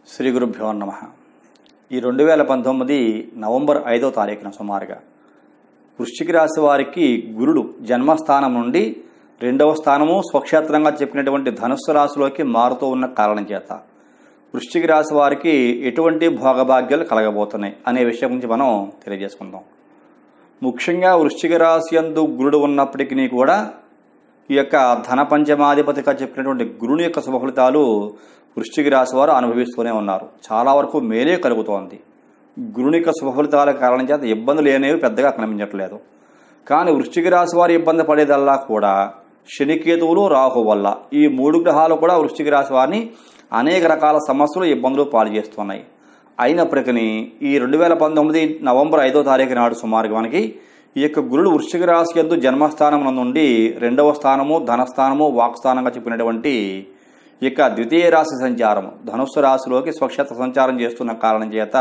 శ్రీ గురుభ్యో నమ ఈ రెండు వేల పంతొమ్మిది నవంబర్ ఐదో తారీఖున సుమారుగా వృశ్చిక రాశి వారికి గురుడు జన్మస్థానం నుండి రెండవ స్థానము స్వక్షేత్రంగా చెప్పినటువంటి ధనుస్సు రాశిలోకి మారుతూ ఉన్న కారణం చేత వృశ్చిక రాశి వారికి ఎటువంటి భోగభాగ్యాలు కలగబోతున్నాయి అనే విషయం గురించి మనం తెలియజేసుకుందాం ముఖ్యంగా వృశ్చిక రాశి యందు గురుడు ఉన్నప్పటికీ కూడా ఈ యొక్క ధన పంచమాధిపతిగా చెప్పినటువంటి గురుని యొక్క శుభ ఫలితాలు వృశ్చిక రాశి వారు అనుభవిస్తూనే ఉన్నారు చాలా వరకు మేలే కలుగుతోంది గురుని యొక్క శుభ ఫలితాల కారణం చేత ఇబ్బందులు అనేవి పెద్దగా కనిపించట్లేదు కానీ వృశ్చిక రాశి వారు ఇబ్బంది పడేదల్లా కూడా శనికేతువులు రాహు వల్ల ఈ మూడు గ్రహాలు కూడా వృశ్చిక రాశి వారిని అనేక రకాల సమస్యలు ఇబ్బందులు పాలు చేస్తున్నాయి అయినప్పటికీ ఈ రెండు వేల పంతొమ్మిది నవంబర్ ఐదో తారీఖు నాడు సుమారుగా మనకి ఈ యొక్క గురుడు వృశ్చిక రాశి ఎందు జన్మస్థానం నుండి రెండవ స్థానము ధనస్థానము వాక్స్థానంగా చెప్పినటువంటి ఈ యొక్క ద్వితీయ రాశి సంచారం ధనుస్సు రాశిలోకి స్వక్షేత్ర సంచారం చేస్తున్న కారణం చేత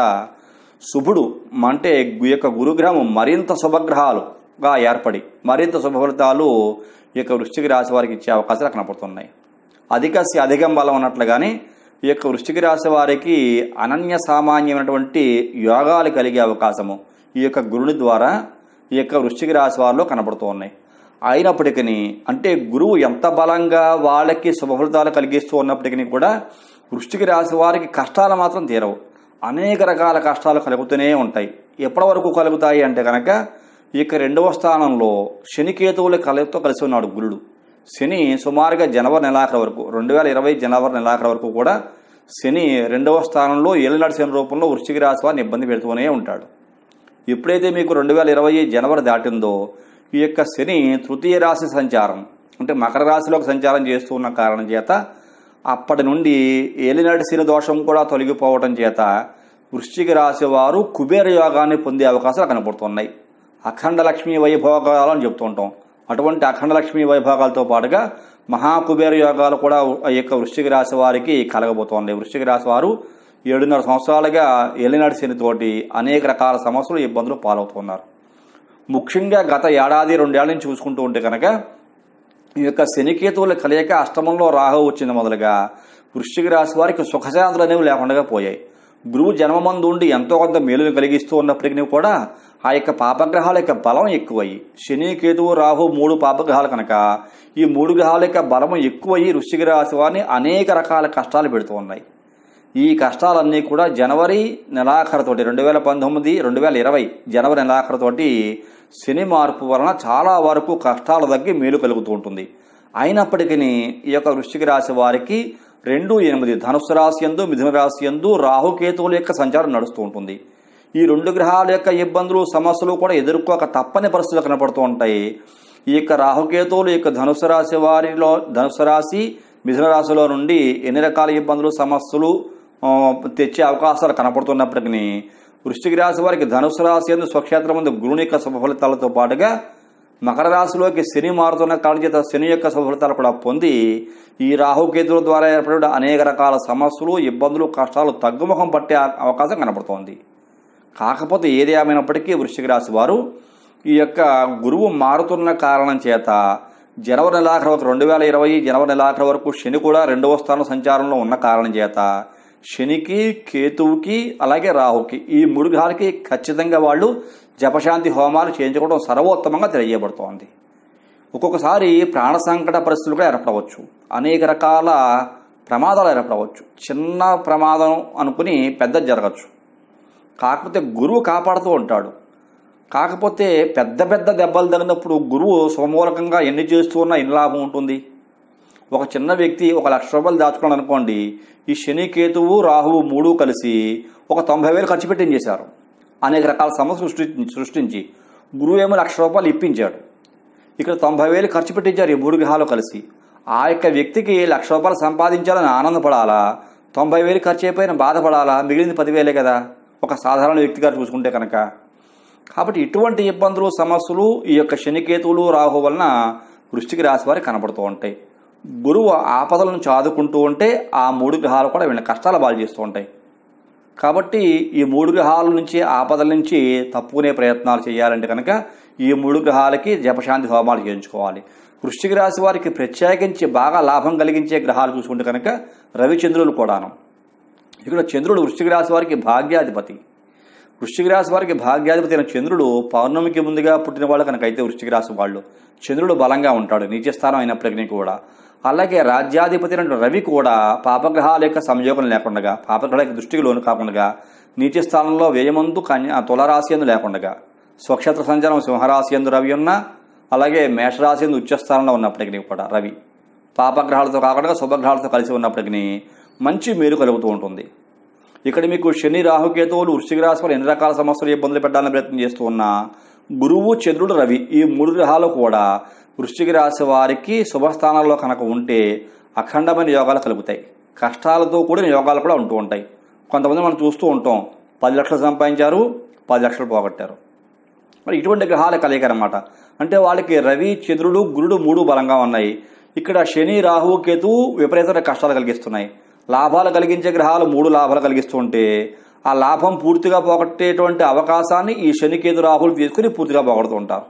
శుభుడు అంటే ఈ యొక్క గురుగ్రహం మరింత శుభగ్రహాలుగా ఏర్పడి మరింత శుభ ఫలితాలు ఈ యొక్క వృశ్చిక రాశి వారికి ఇచ్చే అవకాశాలు కనపడుతున్నాయి అధికస్య అధికం బలం ఉన్నట్లుగానే ఈ యొక్క వృశ్చిక రాశి వారికి అనన్య సామాన్యమైనటువంటి యోగాలు కలిగే అవకాశము ఈ యొక్క గురుని ద్వారా ఈ యొక్క వృశ్చిక రాశి వారిలో కనబడుతూ ఉన్నాయి అయినప్పటికీ అంటే గురువు ఎంత బలంగా వాళ్ళకి శుభ ఫలితాలు కలిగిస్తూ ఉన్నప్పటికీ కూడా వృశ్చిక రాశి వారికి కష్టాలు మాత్రం తీరవు అనేక రకాల కష్టాలు కలుగుతూనే ఉంటాయి ఎప్పటి వరకు కలుగుతాయి అంటే కనుక ఈ యొక్క రెండవ స్థానంలో శనికేతువుల కలతో కలిసి ఉన్నాడు గురుడు శని సుమారుగా జనవరి నెలాఖరు వరకు రెండు వేల ఇరవై జనవరి నెలాఖరు వరకు కూడా శని రెండవ స్థానంలో ఏలినాడు శని రూపంలో వృశ్చిక రాశి వారిని ఇబ్బంది పెడుతూనే ఉంటాడు ఎప్పుడైతే మీకు రెండు వేల ఇరవై జనవరి దాటిందో ఈ యొక్క శని తృతీయ రాశి సంచారం అంటే మకర రాశిలోకి సంచారం చేస్తూ ఉన్న కారణం చేత అప్పటి నుండి ఏలినాటి శని దోషం కూడా తొలగిపోవటం చేత వృశ్చిక రాశి వారు కుబేర యోగాన్ని పొందే అవకాశాలు కనపడుతున్నాయి అఖండ లక్ష్మీ వైభోగాలు అని చెప్తూ ఉంటాం అటువంటి అఖండ లక్ష్మీ వైభోగాలతో పాటుగా మహాకుబేర యోగాలు కూడా ఈ యొక్క వృశ్చిక రాశి వారికి కలగబోతోంది వృశ్చిక రాశి వారు ఏడున్నర సంవత్సరాలుగా ఏలినాటి శనితోటి అనేక రకాల సమస్యలు ఇబ్బందులు పాలవుతున్నారు ముఖ్యంగా గత ఏడాది రెండేళ్ల నుంచి చూసుకుంటూ ఉంటే కనుక ఈ యొక్క శనికేతువుల కలయిక అష్టమంలో రాహు వచ్చింది మొదలుగా వృశ్చిక రాశి వారికి సుఖశాంతులు అనేవి లేకుండా పోయాయి గురువు జన్మమందు ఉండి ఎంతో కొంత మేలును కలిగిస్తూ ఉన్నప్పటికీ కూడా ఆ యొక్క పాపగ్రహాల యొక్క బలం ఎక్కువయ్యి శని కేతువు రాహు మూడు పాపగ్రహాలు కనుక ఈ మూడు గ్రహాల యొక్క బలం ఎక్కువయ్యి వృశ్చిక రాశి వారిని అనేక రకాల కష్టాలు పెడుతూ ఉన్నాయి ఈ కష్టాలన్నీ కూడా జనవరి నెలాఖరుతోటి రెండు వేల పంతొమ్మిది రెండు వేల ఇరవై జనవరి నెలాఖరుతోటి శని మార్పు వలన చాలా వరకు కష్టాలు తగ్గి మేలు కలుగుతూ ఉంటుంది అయినప్పటికీ ఈ యొక్క వృశ్చిక రాశి వారికి రెండు ఎనిమిది ధనుసు రాశి ఎందు మిథున రాశి ఎందు రాహుకేతువుల యొక్క సంచారం నడుస్తూ ఉంటుంది ఈ రెండు గ్రహాల యొక్క ఇబ్బందులు సమస్యలు కూడా ఎదుర్కోక తప్పని పరిస్థితులు కనపడుతూ ఉంటాయి ఈ యొక్క రాహుకేతువులు యొక్క ధనుసు రాశి వారిలో ధనుసు రాశి మిథున రాశిలో నుండి ఎన్ని రకాల ఇబ్బందులు సమస్యలు ఆ, తెచ్చే అవకాశాలు కనపడుతున్నప్పటికీ వృశ్చిక రాశి వారికి ధనుసు రాశి ఎందు స్వక్షేత్రం ముందు గురుని యొక్క శుభ ఫలితాలతో పాటుగా మకర రాశిలోకి శని మారుతున్న కారణం చేత శని యొక్క శుభ ఫలితాలు కూడా పొంది ఈ రాహుకేతుల ద్వారా ఏర్పడే అనేక రకాల సమస్యలు ఇబ్బందులు కష్టాలు తగ్గుముఖం పట్టే అవకాశం కనపడుతోంది కాకపోతే ఏది ఏమైనప్పటికీ వృశ్చిక రాశి వారు ఈ యొక్క గురువు మారుతున్న కారణం చేత జనవరి నెలాఖరు వరకు రెండు వేల ఇరవై జనవరి నెలాఖరు వరకు శని కూడా రెండవ స్థానం సంచారంలో ఉన్న కారణం చేత శనికి కేతువుకి అలాగే రాహుకి ఈ మూడు గ్రహాలకి ఖచ్చితంగా వాళ్ళు జపశాంతి హోమాలు చేయించుకోవడం సర్వోత్తమంగా తెలియజేయబడుతోంది ఒక్కొక్కసారి ప్రాణ సంకట పరిస్థితులు కూడా ఏర్పడవచ్చు అనేక రకాల ప్రమాదాలు ఏర్పడవచ్చు చిన్న ప్రమాదం అనుకుని పెద్ద జరగచ్చు కాకపోతే గురువు కాపాడుతూ ఉంటాడు కాకపోతే పెద్ద పెద్ద దెబ్బలు తగినప్పుడు గురువు సమూలకంగా ఎన్ని చేస్తూ ఉన్నా ఎన్ని లాభం ఉంటుంది ఒక చిన్న వ్యక్తి ఒక లక్ష రూపాయలు దాచుకున్నాడు అనుకోండి ఈ శని కేతువు రాహువు మూడు కలిసి ఒక తొంభై వేలు ఖర్చు పెట్టించేశారు అనేక రకాల సమస్యలు సృష్టి సృష్టించి గురువు ఏమో లక్ష రూపాయలు ఇప్పించాడు ఇక్కడ తొంభై వేలు ఖర్చు పెట్టించారు ఈ మూడు గ్రహాలు కలిసి ఆ యొక్క వ్యక్తికి లక్ష రూపాయలు సంపాదించాలని ఆనందపడాలా తొంభై వేలు ఖర్చు అయిపోయిన బాధపడాలా మిగిలింది పదివేలే కదా ఒక సాధారణ వ్యక్తిగా చూసుకుంటే కనుక కాబట్టి ఇటువంటి ఇబ్బందులు సమస్యలు ఈ యొక్క శనికేతువులు రాహు వలన వృష్టికి రాశి వారికి కనపడుతూ ఉంటాయి గురువు ఆపదలను చాదుకుంటూ ఉంటే ఆ మూడు గ్రహాలు కూడా వీళ్ళని కష్టాల బాలు చేస్తూ ఉంటాయి కాబట్టి ఈ మూడు గ్రహాల నుంచి ఆపదల నుంచి తప్పుకునే ప్రయత్నాలు చేయాలంటే కనుక ఈ మూడు గ్రహాలకి జపశాంతి హోమాలు చేయించుకోవాలి వృశ్చిక రాశి వారికి ప్రత్యేకించి బాగా లాభం కలిగించే గ్రహాలు చూసుకుంటే కనుక రవిచంద్రులు కూడాను ఇక్కడ చంద్రుడు వృశ్చిక రాశి వారికి భాగ్యాధిపతి వృశ్చిక రాశి వారికి భాగ్యాధిపతి అయిన చంద్రుడు పౌర్ణమికి ముందుగా పుట్టిన వాళ్ళు కనుకైతే వృశ్చిక రాశి వాళ్ళు చంద్రుడు బలంగా ఉంటాడు నీచస్థానం అయినప్పటికీ కూడా అలాగే రాజ్యాధిపతి అయిన రవి కూడా పాపగ్రహాల యొక్క సంయోగం లేకుండా పాపగ్రహాల యొక్క దృష్టికి లోను కాకుండా నీచ స్థానంలో వ్యయమందు కన్యా తులరాశి ఎందు లేకుండా స్వక్షేత్ర సంచారం సింహరాశి ఎందు రవి ఉన్నా అలాగే మేషరాశి ఎందు ఉచ్చస్థానంలో ఉన్నప్పటికీ కూడా రవి పాపగ్రహాలతో కాకుండా శుభగ్రహాలతో కలిసి ఉన్నప్పటికీ మంచి మేలు కలుగుతూ ఉంటుంది ఇక్కడ మీకు శని రాహుకేతువులు వృశ్చిక రాశి వారు ఎన్ని రకాల సమస్యలు ఇబ్బందులు పెట్టాలని ప్రయత్నం చేస్తూ ఉన్నా గురువు చంద్రుడు రవి ఈ మూడు గ్రహాలు కూడా వృశ్చిక రాశి వారికి శుభస్థానాల్లో కనుక ఉంటే అఖండమైన యోగాలు కలుగుతాయి కష్టాలతో కూడిన యోగాలు కూడా ఉంటూ ఉంటాయి కొంతమంది మనం చూస్తూ ఉంటాం పది లక్షలు సంపాదించారు పది లక్షలు పోగొట్టారు మరి ఇటువంటి గ్రహాల కలయిక అనమాట అంటే వాళ్ళకి రవి చంద్రుడు గురుడు మూడు బలంగా ఉన్నాయి ఇక్కడ శని రాహు కేతువు విపరీతమైన కష్టాలు కలిగిస్తున్నాయి లాభాలు కలిగించే గ్రహాలు మూడు లాభాలు కలిగిస్తూ ఉంటే ఆ లాభం పూర్తిగా పోగొట్టేటువంటి అవకాశాన్ని ఈ శని కేతు రాహులు తీసుకుని పూర్తిగా పోగొడుతూ ఉంటారు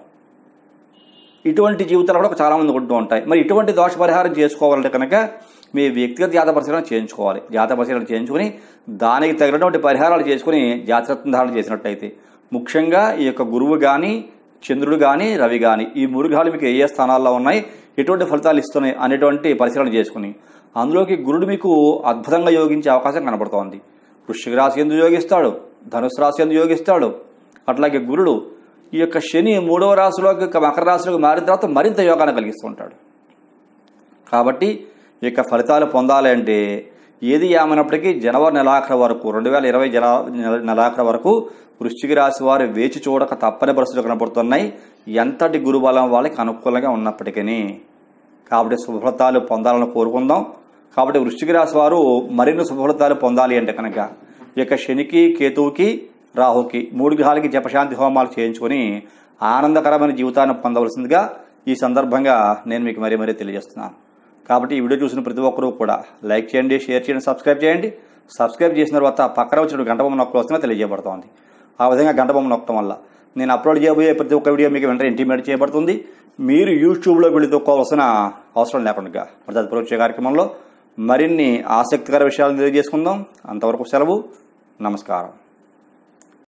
ఇటువంటి జీవితాలు కూడా చాలా మంది ఉంటూ ఉంటాయి మరి ఇటువంటి దోష పరిహారం చేసుకోవాలంటే కనుక మీ వ్యక్తిగత జాత పరిశీలన చేయించుకోవాలి జాత పరిశీలన చేయించుకుని దానికి తగినటువంటి పరిహారాలు చేసుకుని జాతరత్న ధారణ చేసినట్టయితే ముఖ్యంగా ఈ యొక్క గురువు కానీ చంద్రుడు కానీ రవి కానీ ఈ మూడు గ్రహాలు మీకు ఏ ఏ స్థానాల్లో ఉన్నాయి ఎటువంటి ఫలితాలు ఇస్తున్నాయి అనేటువంటి పరిశీలన చేసుకుని అందులోకి గురుడు మీకు అద్భుతంగా యోగించే అవకాశం కనబడుతోంది వృశ్చిక రాశి ఎందు యోగిస్తాడు ధనుసు రాశి ఎందు యోగిస్తాడు అట్లాగే గురుడు ఈ యొక్క శని మూడవ రాశిలోకి ఇక మకర రాశిలోకి మారిన తర్వాత మరింత యోగాన్ని కలిగిస్తూ ఉంటాడు కాబట్టి ఈ యొక్క ఫలితాలు పొందాలి అంటే ఏది ఏమైనప్పటికీ జనవరి నెలాఖరు వరకు రెండు వేల ఇరవై జన నెల- నెలాఖరు వరకు వృశ్చిక రాశి వారు వేచి చూడక తప్పని పరిస్థితులు కనబడుతున్నాయి ఎంతటి గురుబలం వాళ్ళకి అనుకూలంగా ఉన్నప్పటికీ కాబట్టి శుభఫలితాలు పొందాలని కోరుకుందాం కాబట్టి వృశ్చిక రాశి వారు మరిన్ని శుభఫలితాలు పొందాలి అంటే కనుక ఈ యొక్క శనికి కేతువుకి రాహుకి మూడు గ్రహాలకి జపశాంతి హోమాలు చేయించుకొని ఆనందకరమైన జీవితాన్ని పొందవలసిందిగా ఈ సందర్భంగా నేను మీకు మరీ మరీ తెలియజేస్తున్నాను కాబట్టి ఈ వీడియో చూసిన ప్రతి ఒక్కరూ కూడా లైక్ చేయండి షేర్ చేయండి సబ్స్క్రైబ్ చేయండి సబ్స్క్రైబ్ చేసిన తర్వాత పక్కన వచ్చిన గంట బొమ్మ నొక్కలు వస్తున్నా తెలియజేయబడుతోంది ఆ విధంగా గంట బొమ్మ నొక్కడం వల్ల నేను అప్లోడ్ చేయబోయే ప్రతి ఒక్క వీడియో మీకు వెంటనే ఇంటిమేట్ చేయబడుతుంది మీరు యూట్యూబ్లో వెళ్ళి తొక్కోవాల్సిన అవసరం లేకుండా మరి తదుపరి వచ్చే కార్యక్రమంలో మరిన్ని ఆసక్తికర విషయాలను తెలియజేసుకుందాం అంతవరకు సెలవు నమస్కారం